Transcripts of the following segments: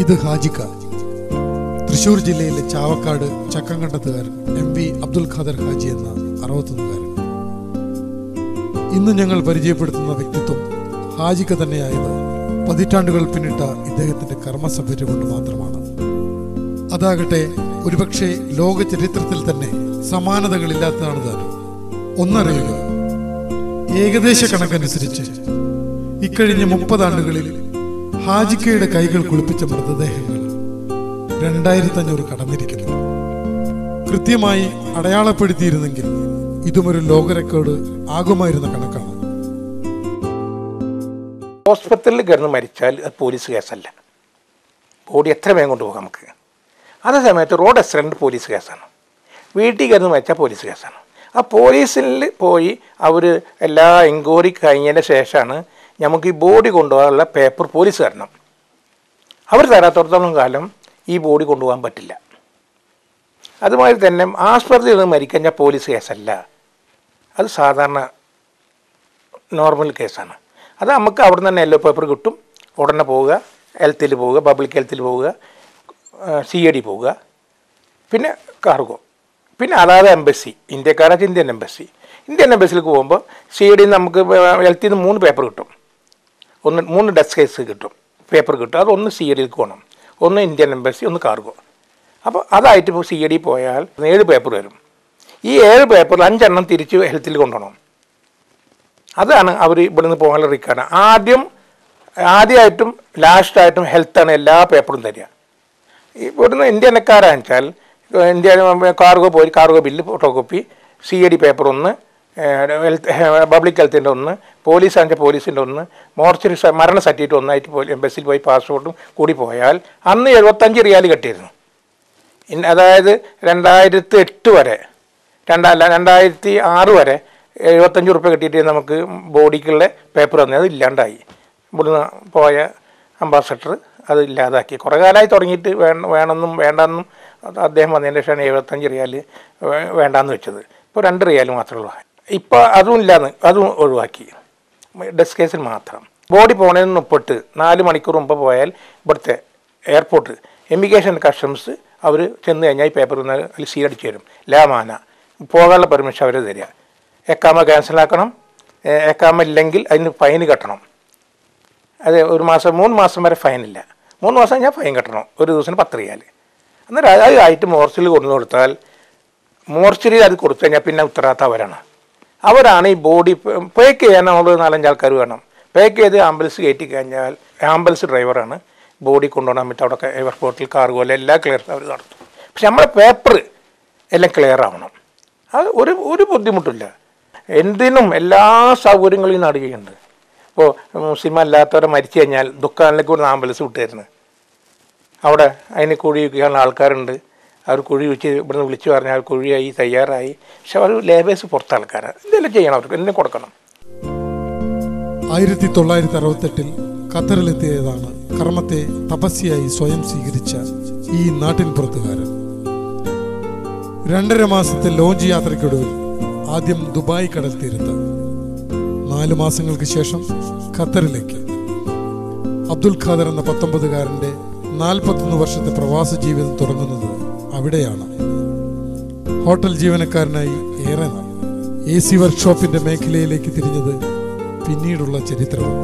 ഇത് ഹാജിക്ക തൃശൂർ ജില്ലയിലെ ചാവക്കാട് ചക്കങ്കണ്ടത്തുകാരൻ എം വി അബ്ദുൽ ഖാദർ ഹാജി എന്ന അറുപത്തൊന്നുകാരൻ ഇന്ന് ഞങ്ങൾ പരിചയപ്പെടുത്തുന്ന വ്യക്തിത്വം ഹാജിക്ക തന്നെയായത് പതിറ്റാണ്ടുകൾ പിന്നിട്ട ഇദ്ദേഹത്തിന്റെ കർമ്മസഭ്യത കൊണ്ട് മാത്രമാണ് അതാകട്ടെ ഒരുപക്ഷെ ലോക ചരിത്രത്തിൽ തന്നെ സമാനതകളില്ലാത്തതാണ് താനും ഒന്നറിയുക ഏകദേശ കണക്കനുസരിച്ച് ഇക്കഴിഞ്ഞ മുപ്പതാണ്ടുകളിൽ ഹാജിക്കയുടെ കൈകൾ കുളിപ്പിച്ച മൃതദേഹങ്ങൾ രണ്ടായിരത്തി അഞ്ഞൂറ് കടന്നിരിക്കുന്നു കൃത്യമായി അടയാളപ്പെടുത്തിയിരുന്നെങ്കിൽ ഇതുമൊരു ലോക റെക്കോർഡ് ആകുമായിരുന്ന കണക്കാണ് ഹോസ്പിറ്റലിൽ കിടന്ന് മരിച്ചാൽ അത് പോലീസ് കേസല്ല ബോഡി എത്ര വേഗം കൊണ്ടുപോകാം നമുക്ക് അതേ സമയത്ത് റോഡ് ആക്സിഡൻറ്റ് പോലീസ് കേസാണ് വീട്ടിൽ കിടന്ന് മരിച്ചാൽ പോലീസ് കേസാണ് ആ പോലീസിൽ പോയി അവർ എല്ലാ എൻക്വയറി കഴിഞ്ഞതിന് ശേഷമാണ് നമുക്ക് ഈ ബോഡി കൊണ്ടുപോകാനുള്ള പേപ്പർ പോലീസ് തരണം അവർ തരാത്തോടത്തോളം കാലം ഈ ബോഡി കൊണ്ടുപോകാൻ പറ്റില്ല അതുമാതിരി തന്നെ ആസ്പത്രിയിൽ നിന്ന് മരിക്കഴിഞ്ഞാൽ പോലീസ് കേസല്ല അത് സാധാരണ നോർമൽ കേസാണ് അത് നമുക്ക് അവിടെ നിന്ന് തന്നെ യെല്ലോ പേപ്പർ കിട്ടും ഉടനെ പോവുക ഹെൽത്തിൽ പോവുക പബ്ലിക് ഹെൽത്തിൽ പോവുക സി എ ഡി പോവുക പിന്നെ കാർഗോ പിന്നെ അതാത് എംബസി ഇന്ത്യക്കാരാച്ച ഇന്ത്യൻ എംബസി ഇന്ത്യൻ എംബസിയിലേക്ക് പോകുമ്പോൾ സി എ ഡി നമുക്ക് ഹെൽത്തിൽ നിന്ന് മൂന്ന് പേപ്പർ കിട്ടും ഒന്ന് മൂന്ന് ഡെസ്ക് കേസ് കിട്ടും പേപ്പർ കിട്ടും അത് ഒന്ന് സി എ ഡിയിലേക്ക് പോകണം ഒന്ന് ഇന്ത്യൻ എംബസി ഒന്ന് കാർഗോ അപ്പോൾ അതായിട്ട് ഇപ്പോൾ സി എ ഡി പോയാൽ ഏഴ് പേപ്പർ വരും ഈ ഏഴ് പേപ്പറിൽ അഞ്ചെണ്ണം തിരിച്ച് ഹെൽത്തിൽ കൊണ്ടുപോകണം അതാണ് അവർ ഇവിടുന്ന് പോകാനുള്ള റിക്കാർഡ് ആദ്യം ആദ്യമായിട്ടും ലാസ്റ്റായിട്ടും ഹെൽത്താണ് എല്ലാ പേപ്പറും തരിക ഇവിടുന്ന് ഇന്ത്യക്കാരാണെന്ന് വെച്ചാൽ ഇന്ത്യ കാർഗോ പോയി cargo bill photo copy C A D paper ഒന്ന് ഹെൽത്ത് പബ്ലിക് ഹെൽത്തിൻ്റെ ഒന്ന് പോലീസ് ആണെന്ന് പോലീസിൻ്റെ ഒന്ന് മോർച്ചറി സ- മരണ സർട്ടിഫിക്കറ്റ് ഒന്നായിട്ട് പോയി എംബസിയിൽ പോയി പാസ്പോർട്ടും കൂടി പോയാൽ അന്ന് എഴുപത്തഞ്ച് റിയാൽ കെട്ടിയിരുന്നു ഇൻ- അതായത് രണ്ടായിരത്തി എട്ട് വരെ രണ്ടല്ല രണ്ടായിരത്തി ആറ് വരെ എഴുപത്തഞ്ച് റുപ്യ കിട്ടിയിട്ട് നമുക്ക് ബോഡിക്കുള്ള പേപ്പർ തന്നെ അത് ഇല്ലാണ്ടായി ഇവിടുന്ന് പോയ അംബാസഡർ അത് ഇല്ലാതാക്കി കുറേ കാലമായി തുടങ്ങിയിട്ട് വേണം വേണമെന്നും വേണ്ടെന്നും അത് അദ്ദേഹം വന്നതിന് ശേഷമാണ് എഴുപത്തഞ്ച് റിയാൽ വേ- വേണ്ടാന്ന് വെച്ചത് ഇപ്പോൾ രണ്ട് റിയാൽ മാത്രമേ ഉള്ളൂ ഇപ്പോൾ അതും ഇല്ലാന്ന് അതും ഒഴിവാക്കി ഡെസ്ക് കേസിൽ മാത്രം ബോഡി പോണതിന് മുപ്പിട്ട് നാല് മണിക്കൂർ മുമ്പ് പോയാൽ ഇവിടുത്തെ എയർപോർട്ട് എമിഗ്രേഷൻ കസ്റ്റംസ് അവർ ചെന്ന് കഴിഞ്ഞാൽ ഈ പേപ്പർ അതിൽ സീലടിച്ച് തരും ലാമാന പോകാനുള്ള പെർമിഷൻ അവർ തരിക എക്കാമ ക്യാൻസലാക്കണം ഏ- എക്കാമ ഇല്ലെങ്കിൽ അതിന് ഫൈൻ കെട്ടണം അത് ഒരു മാസം മൂന്ന് മാസം വരെ ഫൈനില്ല മൂന്ന് മാസം കഴിഞ്ഞാൽ ഫൈൻ കെട്ടണം ഒരു ദിവസത്തിന് പത്ത് റിയാൽ അന്നേരം അത് അത് ആയിട്ട് മോർച്ചിൽ കൊണ്ടു കൊടുത്താൽ മോർച്ചറിയിൽ അത് കൊടുത്തു കഴിഞ്ഞാൽ പിന്നെ ഉത്തരവാദിത്തം അവരാണ് അവരാണ് ഈ ബോഡി പേക്ക് ചെയ്യാൻ നമ്മൾ നാലഞ്ച് ആൾക്കാർ വേണം പേക്ക് ചെയ്ത് ആംബുലൻസ് കയറ്റി കഴിഞ്ഞാൽ ആംബുലൻസ് ഡ്രൈവറാണ് ബോഡി കൊണ്ടുപോകാൻ പറ്റും അവിടെ എയർപോർട്ടിൽ കാർഗോയിൽ എല്ലാ ക്ലിയർ അവർ നടത്തും പക്ഷെ നമ്മുടെ പേപ്പർ എല്ലാം ക്ലിയർ ആവണം അത് ഒരു ഒരു ബുദ്ധിമുട്ടില്ല എന്തിനും എല്ലാ സൗകര്യങ്ങളും ഈ നാട് ചെയ്യുന്നുണ്ട് ഇപ്പോൾ മുസ്ലിം അല്ലാത്തവരെ മരിച്ചു കഴിഞ്ഞാൽ ദുഃഖാനിലേക്ക് ഒരു ആംബുലൻസ് വിട്ടുതരുന്നത് അവിടെ അതിന് കുഴി വയ്ക്കാനുള്ള ആൾക്കാരുണ്ട് അവർ കുഴി വെച്ച് ഇവിടുന്ന് വിളിച്ചു പറഞ്ഞാൽ കുഴിയായി തയ്യാറായി പക്ഷെ അവർ ലേബേഴ്സ് പുറത്തെ ആൾക്കാരാണ് എന്തെങ്കിലും ചെയ്യണം അവർക്ക് എന്തെങ്കിലും കൊടുക്കണം ആയിരത്തി തൊള്ളായിരത്തി അറുപത്തെട്ടിൽ ഖത്തറിലെത്തിയതാണ് കർമ്മത്തെ തപസ്യയായി സ്വയം സ്വീകരിച്ച ഈ നാട്ടിൻ പുറത്തുകാരൻ രണ്ടര മാസത്തെ ലോഞ്ച് യാത്രയ്ക്കൊടുവിൽ ആദ്യം ദുബായ് കടൽ തീരത്ത് നാലു മാസങ്ങൾക്ക് ശേഷം ഖത്തറിലേക്ക് അബ്ദുൽ ഖാദർ എന്ന പത്തൊമ്പതുകാരന്റെ നാൽപ്പത്തൊന്ന് വർഷത്തെ പ്രവാസ ജീവിതം തുടങ്ങുന്നത് അവിടെയാണ് ഹോട്ടൽ ജീവനക്കാരനായി ഏറെ നാൾ എ സി വർക്ക്ഷോപ്പിന്റെ മേഖലയിലേക്ക് തിരിഞ്ഞത് പിന്നീടുള്ള ചരിത്രവും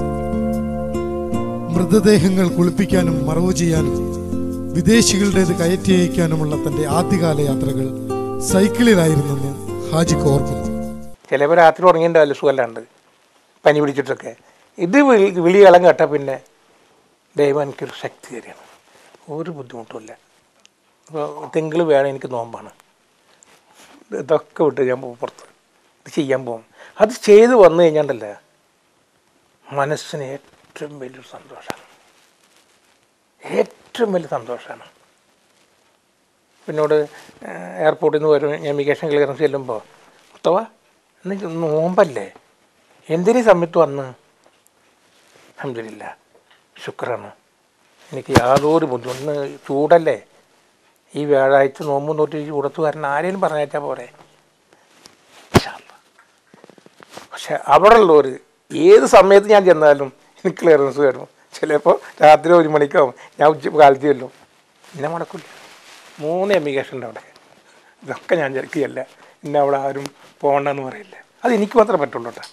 മൃതദേഹങ്ങൾ കുളിപ്പിക്കാനും മറവ് ചെയ്യാനും വിദേശികളുടേത് കയറ്റി അയക്കാനുമുള്ള തന്റെ ആദ്യകാല യാത്രകൾ സൈക്കിളിലായിരുന്നെന്ന് ഹാജിക്ക് ഓർക്കുന്നു ചിലപ്പോൾ രാത്രി ഉറങ്ങിയിട്ടുണ്ടാവില്ല സുഖമല്ലാണ്ട് പനി പിടിച്ചിട്ടൊക്കെ ഇത് വിളി വിളികളം കേട്ടാൽ പിന്നെ ദൈവം എനിക്കൊരു ശക്തി തരികയാണ് ഒരു ബുദ്ധിമുട്ടുമില്ല ഇപ്പോൾ തിങ്കൾ വേണം എനിക്ക് നോമ്പാണ് ഇതൊക്കെ വിട്ട് ഞാൻ പോകും പുറത്ത് ഇത് ചെയ്യാൻ പോകും അത് ചെയ്ത് വന്നു കഴിഞ്ഞാണ്ടല്ലേ മനസ്സിന് ഏറ്റവും വലിയൊരു സന്തോഷമാണ് ഏറ്റവും വലിയ സന്തോഷമാണ് പിന്നോട് എയർപോർട്ടിൽ നിന്ന് വരും എമിഗ്രേഷൻ ക്ലിയറൻസ് ചെല്ലുമ്പോൾ മുത്തവ എന്ന് നോമ്പല്ലേ എന്തിനീ സമയത്ത് വന്ന് അഹമ്മദില്ല ശുക്രാണ് എനിക്ക് യാതൊരു ബുദ്ധിമുട്ട് ഇന്ന് ചൂടല്ലേ ഈ വ്യാഴാഴ്ച നോമ്പ് നോട്ട് ഈ ചൂടത്ത് വരണം ആരെയും പറഞ്ഞയച്ചാൽ പോരെ ഇൻഷാ അല്ലാ. പക്ഷെ അവിടെ ഉള്ളവർ ഏത് സമയത്ത് ഞാൻ ചെന്നാലും എനിക്ക് ക്ലിയറൻസ് വരും ചിലപ്പോൾ രാത്രി ഒരു മണിക്കാവും ഞാൻ ഉച്ച കാലത്ത് ചെല്ലും എന്നെ മുടക്കില്ല മൂന്ന് എമിഗേഷൻ ഉണ്ട് അവിടെ ഇതൊക്കെ ഞാൻ ചെറുക്കിയല്ല ഇന്ന അവിടെ ആരും പോകണ്ടെന്ന് പറയില്ല അത് എനിക്ക് മാത്രമേ പറ്റുള്ളൂ കേട്ടോ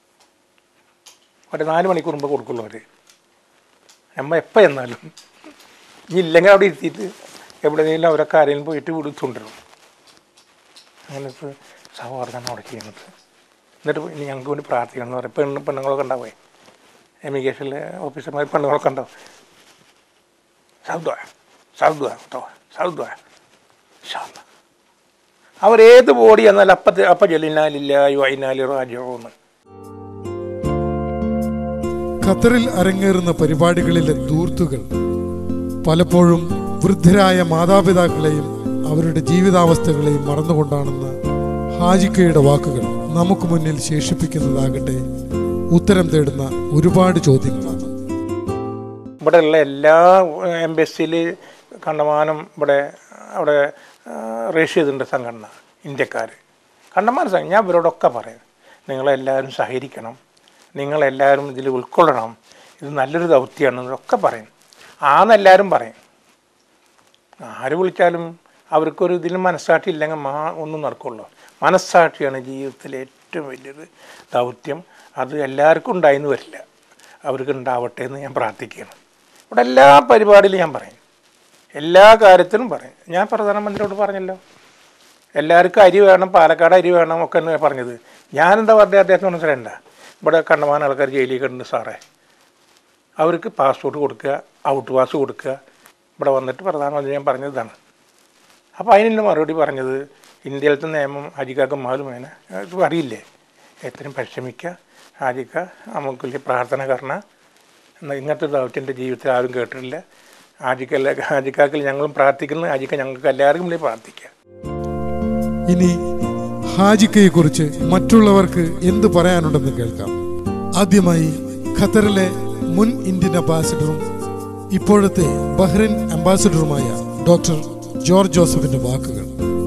ഒരു നാല് മണിക്കൂർ മുമ്പ് കൊടുക്കുള്ളൂ അവർ നമ്മ എപ്പോൾ എന്നാലും ഇനി ഇല്ലെങ്കിൽ അവിടെ ഇരുത്തിയിട്ട് എവിടെയെങ്കിലും അവരൊക്കെ ആരെങ്കിലും പോയിട്ട് വിളിച്ചുകൊണ്ടിരും അങ്ങനത്തെ സഹോദരനാണ് അവിടെ ചെയ്യുന്നത് എന്നിട്ട് ഇനി ഞങ്ങൾക്ക് വേണ്ടി പ്രാർത്ഥിക്കണം എന്ന് പറയും പെണ്ണ് പെണ്ണുങ്ങളൊക്കെ ഉണ്ടാവേ എമിഗ്രേഷനിലെ ഓഫീസർമാർ പെണ്ണുങ്ങളൊക്കെ ഉണ്ടാവും സൗദ്വ സൗദ്വ കേട്ടോ സൗദ്വ അവരേത് ബോഡി എന്നാൽ അപ്പത്തെ അപ്പം ജലിനാലില്ല വൈനാലി റാജോന്ന് ഖത്തറിൽ അരങ്ങേറുന്ന പരിപാടികളിലെ ദൂർത്തുകൾ പലപ്പോഴും വൃദ്ധരായ മാതാപിതാക്കളെയും അവരുടെ ജീവിതാവസ്ഥകളെയും മറന്നുകൊണ്ടാണെന്ന് ഹാജിക്കയുടെ വാക്കുകൾ നമുക്ക് മുന്നിൽ ശേഷിപ്പിക്കുന്നതാകട്ടെ ഉത്തരം തേടുന്ന ഒരുപാട് ചോദ്യങ്ങളാണ് ഇവിടെയുള്ള എല്ലാ എംബസിയിൽ കണ്ടമാനം ഇവിടെ അവിടെ രജിസ്റ്റർ ചെയ്തിട്ടുണ്ട് സംഘടന ഇന്ത്യക്കാർ കണ്ടമാനം സംഘം ഞാൻ ഇവരോടൊക്കെ പറയും നിങ്ങളെല്ലാവരും സഹകരിക്കണം നിങ്ങളെല്ലാവരും ഇതിൽ ഉൾക്കൊള്ളണം ഇത് നല്ലൊരു ദൗത്യമാണെന്നൊക്കെ പറയും ആന്നെല്ലാവരും പറയും ആര് വിളിച്ചാലും അവർക്കൊരു ഇതിൽ മനസ്സാക്ഷി ഇല്ലെങ്കിൽ മാ ഒന്നും നടക്കുള്ളൂ മനസ്സാക്ഷിയാണ് ജീവിതത്തിലെ ഏറ്റവും വലിയൊരു ദൗത്യം അത് എല്ലാവർക്കും ഉണ്ടായിന്ന് വരില്ല അവർക്ക് ഉണ്ടാവട്ടെ എന്ന് ഞാൻ പ്രാർത്ഥിക്കുകയാണ് ഇവിടെ എല്ലാ പരിപാടിയിലും ഞാൻ പറയും എല്ലാ കാര്യത്തിലും പറയും ഞാൻ പ്രധാനമന്ത്രിയോട് പറഞ്ഞല്ലോ എല്ലാവർക്കും അരി വേണം പാലക്കാട് അരി വേണം ഒക്കെ എന്ന് പറഞ്ഞത് ഞാനെന്താ പറഞ്ഞത് അദ്ദേഹത്തിന് മനസ്സിലായിണ്ട ഇവിടെ കണ്ടമാനം ആൾക്കാർ ജയിലിൽ കിടന്നു സാറേ അവർക്ക് പാസ്പോർട്ട് കൊടുക്കുക ഔട്ട് പാസ് കൊടുക്കുക ഇവിടെ വന്നിട്ട് പ്രധാനമന്ത്രി ഞാൻ പറഞ്ഞതാണ് അപ്പോൾ അതിനുള്ള മറുപടി പറഞ്ഞത് ഇന്ത്യയിലത്തെ നിയമം ഹാജിക്കാക്ക് മാലുമേന ഇത് അറിയില്ലേ എത്രയും പരിശ്രമിക്കുക ഹാജിക്ക നമുക്ക് വലിയ പ്രാർത്ഥന കരണ എന്നാൽ ഇങ്ങനത്തെ ഒരു ദൗത്യൻ്റെ ജീവിതത്തിൽ ആരും കേട്ടിട്ടില്ല ഹാജിക്കല്ല ഹാജിക്കാക്കിൽ ഞങ്ങളും പ്രാർത്ഥിക്കുന്നു ഹാജിക്ക ഞങ്ങൾക്ക് എല്ലാവർക്കും വേണ്ടി പ്രാർത്ഥിക്കുക ഇനി ഹാജിക്കയെ കുറിച്ച് മറ്റുള്ളവർക്ക് എന്ത് പറയാനുണ്ടെന്ന് കേൾക്കാം ആദ്യമായി ഖത്തറിലെ മുൻ ഇന്ത്യൻ അംബാസിഡറും ഇപ്പോഴത്തെ ബഹ്റിൻ അംബാസിഡറുമായ ഡോക്ടർ ജോർജ് ജോസഫിന്റെ വാക്കുകൾ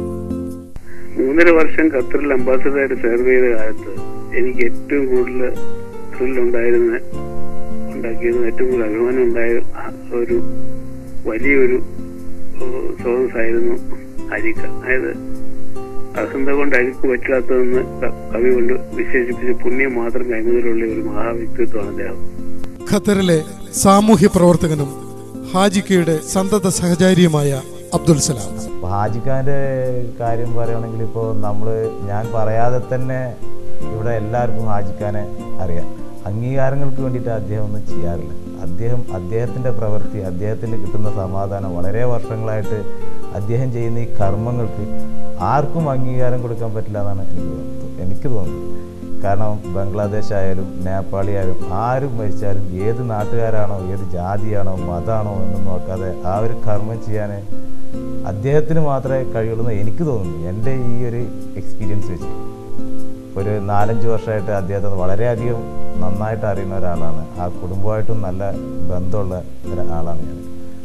മൂന്നര വർഷം ഖത്തറിൽ അംബാസഡറായിട്ട് സെർവ് ചെയ്ത കാലത്ത് എനിക്ക് ഏറ്റവും കൂടുതൽ ത്രില്ലുണ്ടായിരുന്ന ഉണ്ടാക്കിയത് ഏറ്റവും കൂടുതൽ അഭിമാനം ഉണ്ടായ ഒരു വലിയൊരു സ്രോതസ്സായിരുന്നു അരിക്ക അതായത് അസന്ത കൊണ്ട് അരിക്ക് പറ്റാത്തതെന്ന് ക- കവി കൊണ്ട് വിശേഷിപ്പിച്ച് പുണ്യം മാത്രം കൈമുതലുള്ള ഒരു മഹാവ്യക്തിത്വമാണ് അദ്ദേഹം ഖത്തറിലെ സാമൂഹ്യ പ്രവർത്തകനും ഹാജിക്കയുടെ സന്തത സഹചാരിയുമായ അബ്ദുൽ സലാം അപ്പോൾ ഹാജിഖാൻ്റെ കാര്യം പറയുകയാണെങ്കിൽ ഇപ്പോൾ നമ്മൾ ഞാൻ പറയാതെ തന്നെ ഇവിടെ എല്ലാവർക്കും ഹാജിഖാനെ അറിയാം അംഗീകാരങ്ങൾക്ക് വേണ്ടിയിട്ട് അദ്ദേഹം ഒന്നും ചെയ്യാറില്ല അദ്ദേഹം അദ്ദേഹത്തിൻ്റെ പ്രവൃത്തി അദ്ദേഹത്തിന് കിട്ടുന്ന സമാധാനം വളരെ വർഷങ്ങളായിട്ട് അദ്ദേഹം ചെയ്യുന്ന ഈ കർമ്മങ്ങൾക്ക് ആർക്കും അംഗീകാരം കൊടുക്കാൻ പറ്റില്ല എന്നാണ് എനിക്ക് തോന്നുന്നത് എനിക്ക് തോന്നുന്നത് കാരണം ബംഗ്ലാദേശ് ആയാലും നേപ്പാളി ആയാലും ആരും മരിച്ചാലും ഏത് നാട്ടുകാരാണോ ഏത് ജാതിയാണോ മതമാണോ എന്ന് നോക്കാതെ ആ ഒരു കർമ്മം ചെയ്യാൻ അദ്ദേഹത്തിന് മാത്രമേ കഴിയുള്ളൂ എന്ന് എനിക്ക് തോന്നുന്നു എൻ്റെ ഈ ഒരു എക്സ്പീരിയൻസ് വെച്ചിട്ട് ഒരു നാലഞ്ച് വർഷമായിട്ട് അദ്ദേഹത്തെ വളരെയധികം നന്നായിട്ട് അറിയുന്ന ഒരാളാണ് ആ കുടുംബമായിട്ടും നല്ല ബന്ധമുള്ള ഒരാളാണ് ഞാൻ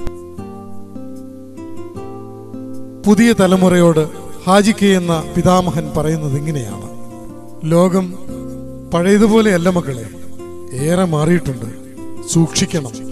പുതിയ തലമുറയോട് ഹാജിക്ക എന്ന പിതാമഹൻ പറയുന്നത് ഇങ്ങനെയാണ് ലോകം പഴയതുപോലെയല്ല മക്കളെ ഏറെ മാറിയിട്ടുണ്ട് സൂക്ഷിക്കണം